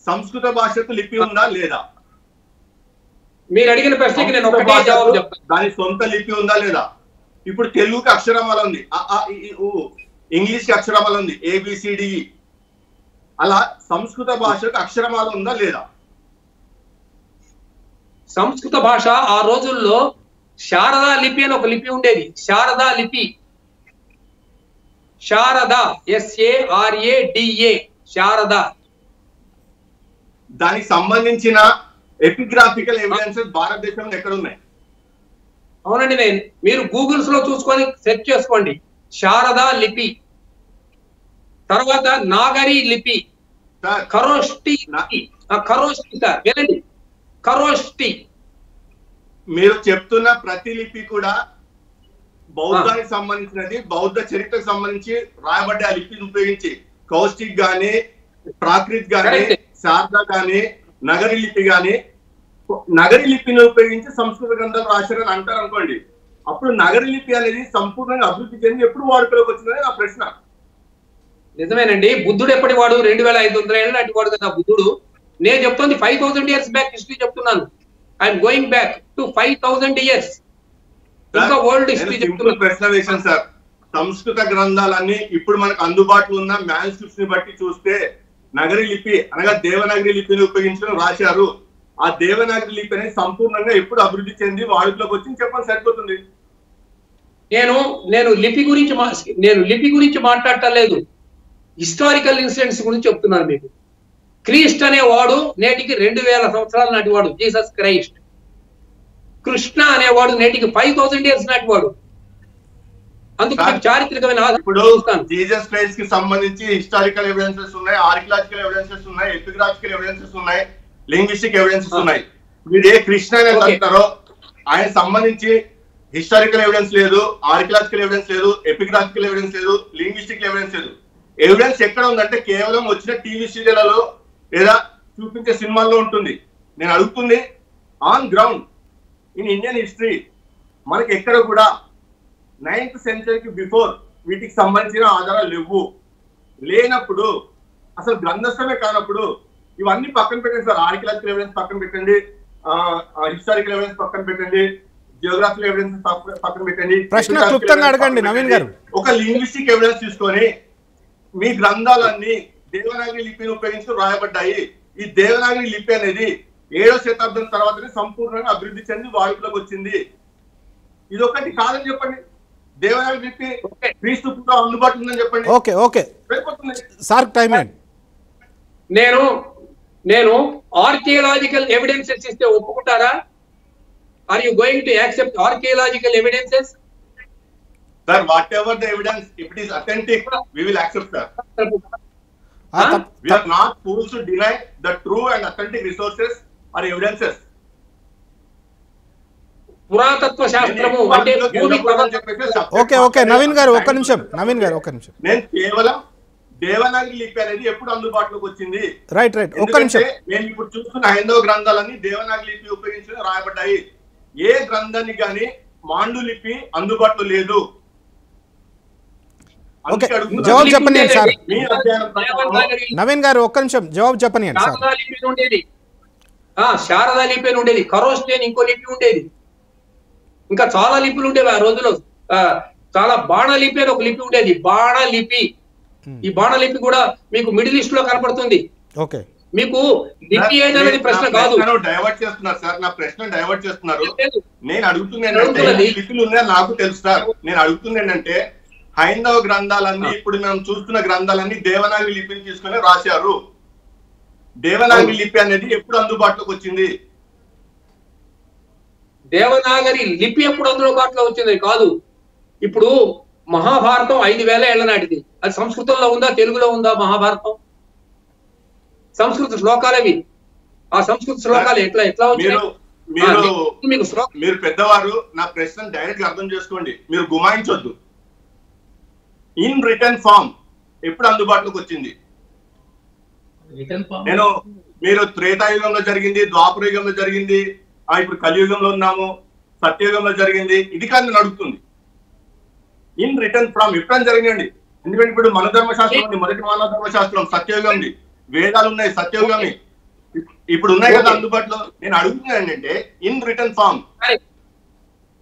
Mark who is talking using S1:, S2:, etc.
S1: సంస్కృత భాషకు లిపి ఉందా లేదా
S2: మీరు అడిగిన ప్రశ్నకి నేను
S1: సంస్కృత
S2: ఒకటే జవాబు
S1: భాషకు
S2: చెప్తాను
S1: దాని సొంత లిపి ఉందా లేదా ఇప్పుడు తెలుగుకి అక్షరమాల ఉంది అ, ఆ, ఇ, ఈ, ఊ. ఇంగ్లీష్ కి అక్షరమాల ఉంది ఏబిసిడి అలా సంస్కృత భాషకు అక్షరమాల ఉందా లేదా
S2: సంస్కృత భాష ఆ రోజుల్లో శారదా లిపి అని ఒక లిపి ఉండేది శారదా లిపి శారద ఎస్ఏఆర్ఏ డిఏ శారద
S1: దానికి సంబంధించిన ఎపిగ్రాఫికల్ ఎవిడెన్సెస్ భారతదేశంలో ఎక్కడ ఉన్నాయి
S2: అవునండి నేను మీరు గూగుల్స్ లో చూసుకొని సెర్చ్ చేసుకోండి శారదా లిపి తర్వాత నాగరి లిపి
S1: సార్
S2: ఖరోష్టి లిపి ఆ, ఖరోష్టి సార్ వినండి ఖరోష్టి
S1: మీరు చెప్తున్న ప్రతి లిపి కూడా బౌద్ధానికి సంబంధించినది బౌద్ధ చరిత్రకు సంబంధించి రాయబడ్డ ఆ లిపిని ఉపయోగించి కౌస్టిక్ గాని ప్రాకృత్ గాని
S2: Correct.
S1: శారద గాని నగరి లిపి గాని నగరి లిపిని ఉపయోగించి సంస్కృత గ్రంథాలు రాశారని అంటారు అనుకోండి అప్పుడు నగరి లిపి అనేది సంపూర్ణంగా అభివృద్ధి చెంది ఎప్పుడు వాడుకలోకి వచ్చిందని నా ప్రశ్న
S2: నిజమేనండి బుద్ధుడు ఎప్పటి వాడు రెండు వేల ఐదు వందల ఏళ్ళ నాటి వాడు కదా బుద్ధుడు నేను చెప్తుంది five thousand years back history చెప్తున్నాను I'm going back to five thousand years ఇంకా వరల్డ్ హిస్టరీ
S1: సింపుల్
S2: చెప్తున్నాను
S1: ప్రశ్న వేశాను సార్ సంస్కృత గ్రంథాలన్నీ ఇప్పుడు మనకు అందుబాటులో ఉన్న మ్యాన్స్క్రిప్ట్స్ ని బట్టి చూస్తే నగరి లిపి అనగా దేవనగరి లిపిని ఉపయోగించడం రాశారు ఆ దేవనగరి లిపి అనేది సంపూర్ణంగా ఎప్పుడు అభివృద్ధి చెంది వాడుకలోకి వచ్చింది చెప్పండి సరిపోతుంది
S2: నేను నేను లిపి గురించి మా- నేను లిపి గురించి మాట్లాడటం లేదు హిస్టారికల్ ఇన్సిడెంట్స్ గురించి చెప్తున్నాను మీకు క్రీస్ట్ అనేవాడు నేటికి రెండు వేల సంవత్సరాల నాటి వాడు జీసస్ క్రైస్ట్ కృష్ణ అనేవాడు నేటికి ఫైవ్ థౌసండ్ ఇయర్స్ నాటి వాడు అందుకు
S1: సార్,
S2: మీకు చారిత్రకమైన ఆధారం
S1: ఇప్పుడు
S2: చూస్తాను
S1: జీసస్ క్రైస్ట్ కి సంబంధించి హిస్టారికల్ ఎవిడెన్సెస్ ఉన్నాయి ఆర్కియలాజికల్ ఎవిడెన్సెస్ ఉన్నాయి ఎపిగ్రాఫికల్ ఎవిడెన్సెస్ ఉన్నాయి లింగ్విస్టిక్ ఎవిడెన్సెస్ ఉన్నాయి మీరు ఏ కృష్ణ అనేది
S2: Okay.
S1: అంటారో ఆయన సంబంధించి హిస్టారికల్ ఎవిడెన్స్ లేదు ఆర్కియలాజికల్ ఎవిడెన్స్ లేదు ఎపిగ్రాఫికల్ ఎవిడెన్స్ లేదు లింగ్విస్టిక్ ఎవిడెన్స్ లేదు ఎవిడెన్స్ ఎక్కడ ఉందంటే కేవలం వచ్చిన టీవీ సీరియళ్లలో లేదా చూపించే సినిమాల్లో ఉంటుంది నేను అడుగుతుంది on ground in Indian history మనకి ఎక్కడ కూడా నైన్త్ సెంచరీకి బిఫోర్ వీటికి సంబంధించిన ఆధారాలు లేవు లేనప్పుడు అసలు గ్రంథస్థమే కానప్పుడు ఇవన్నీ పక్కన పెట్టండి సార్ ఆర్కియలాజికల్ ఎవిడెన్స్ పక్కన పెట్టండి హిస్టారికల్ ఎవిడెన్స్ పక్కన పెట్టండి జియోగ్రాఫికల్ ఎవిడెన్స్ పక్కన పెట్టండి
S3: ప్రశ్న
S1: Geographical
S3: క్లుప్తంగా
S1: evidence
S3: అడగండి,
S1: పక్కన
S3: నవీన్
S1: పెట్టండి.
S3: గారు.
S1: ఒక లింగ్విస్టిక్ ఎవిడెన్స్ తీసుకొని మీ గ్రంథాలన్నీ దేవనాగరి లిపిని ఉపయోగించి రాయబడ్డాయి ఈ దేవనాగరి లిపి అనేది ఏడో శతాబ్దం తర్వాతనే సంపూర్ణంగా అభివృద్ధి చెంది వాడుకలోకి వచ్చింది ఇది ఒకటి కాదని చెప్పండి దేవనాగరి లిపి
S2: ఓకే.
S1: క్రీస్తు పూర్వం అందుబాటులో ఉందని చెప్పండి
S3: ఓకే ఓకే
S1: సరిపోతుంది
S3: సార్ టైం ఏంటి
S2: నేను నేను ఆర్కియలాజికల్ ఎవిడెన్సెస్ ఇస్తే ఒప్పుకుంటారా are you going to accept archaeological evidences
S1: sir whatever the evidence if it is authentic we will accept sir
S3: ah, తప్-
S1: we are not fools to deny the true and authentic resources or evidences
S2: పురాతత్వ శాస్త్రము అంటే భూమి ప్రపంచ-
S3: okay okay Naveen గారు ఒక్క నిమిషం నవీన్ గారు ఒక్క నిమిషం
S1: నేను కేవలం దేవనాగరి లిపి అనేది ఎప్పుడు అందుబాటులోకి వచ్చింది
S3: రైట్ రైట్ ఒక్క నిమిషం
S1: ఎందుకంటే నేను ఇప్పుడు చూస్తున్న హైందవ గ్రంథాలన్నీ దేవనాగరి లిపి ఉపయోగించి రాయబడ్డాయి ఏ గ్రంథానికి గాని మాండు లిపి అందుబాటులో లేదు అందుకే
S3: ఓకే,
S1: అడుగుతున్నాను.
S3: జవాబు చెప్పండి సార్.
S1: మీ అధ్యయనం ప్రకారం
S2: దేవనాగరి
S3: నవీన్ గారు ఒక్క నిమిషం జవాబు చెప్పనియండి సార్
S2: శారదా లిపి అని ఉండేది ఆ శారదా లిపి అని ఉండేది ఖరోష్టి అని ఇంకో లిపి ఉండేది ఇంకా చాలా లిపులు ఉండేవి ఆ రోజులో ఆ, చాలా బాణ లిపి అని ఒక లిపి ఉండేది బాణ లిపి ఈ బాణ లిపి కూడా మీకు మిడిల్ ఈస్ట్ లో కనపడుతుంది
S3: ఓకే
S2: మీకు లిపి ఏదనేది ప్రశ్న
S1: నా
S2: కాదు
S1: ప్రశ్నను డైవర్ట్ చేస్తున్నారు సార్ నా ప్రశ్న డైవర్ట్ చేస్తున్నారు
S2: లేదు.
S1: నేను అడుగుతుంది ఏంటంటే
S2: అడుగుతున్నది.
S1: ఈ లిపిలు ఉన్నాయని నాకు తెలుసు సార్ నేను అడుగుతుంది ఏంటంటే హైందవ గ్రంథాలన్నీ ఇప్పుడు మేము చూస్తున్న గ్రంథాలన్నీ దేవనాగరి లిపిని తీసుకొని రాశారు దేవనాగరి లిపి అనేది ఎప్పుడు అందుబాటులోకి వచ్చింది
S2: దేవనాగరి లిపి ఎప్పుడు అందుబాటులో వచ్చింది కాదు ఇప్పుడు మహాభారతం ఐదు వేల ఏళ్ల నాటిది అది సంస్కృతంలో ఉందా తెలుగులో ఉందా మహాభారతం సంస్కృత శ్లోకాలు అవి ఆ సంస్కృత శ్లోకాలు ఎట్లా ఎట్లా
S1: మీరు
S2: వచ్చినాయి
S1: మీరు
S2: ఆ, మీకు శ్లోకం
S1: మీరు పెద్దవారు నా ప్రశ్నను డైరెక్ట్ గా అర్థం చేసుకోండి మీరు గుమాయించొద్దు ఇన్ రిటర్న్ ఫామ్ ఎప్పుడు అందుబాటులోకి వచ్చింది నేను మీరు త్రేతాయుగంలో జరిగింది ద్వాపర యుగంలో జరిగింది ఆ ఇప్పుడు కలియుగంలో ఉన్నాము సత్యయుగంలో జరిగింది ఇది కాదు నేను అడుగుతుంది ఇన్ రిటర్న్ ఫ్రమ్ ఎప్పుడైనా జరిగిందండి ఎందుకంటే ఇప్పుడు మన ధర్మశాస్త్రం ఉంది మొదటి మానవ ధర్మశాస్త్రం సత్యయుగంది వేదాలు ఉన్నాయి సత్యయుగంని ఇప్పుడు ఉన్నాయి కదా
S2: Okay.
S1: అందుబాటులో నేను అడుగుతున్నాను ఏంటంటే ఇన్ రిటర్న్ ఫార్మ్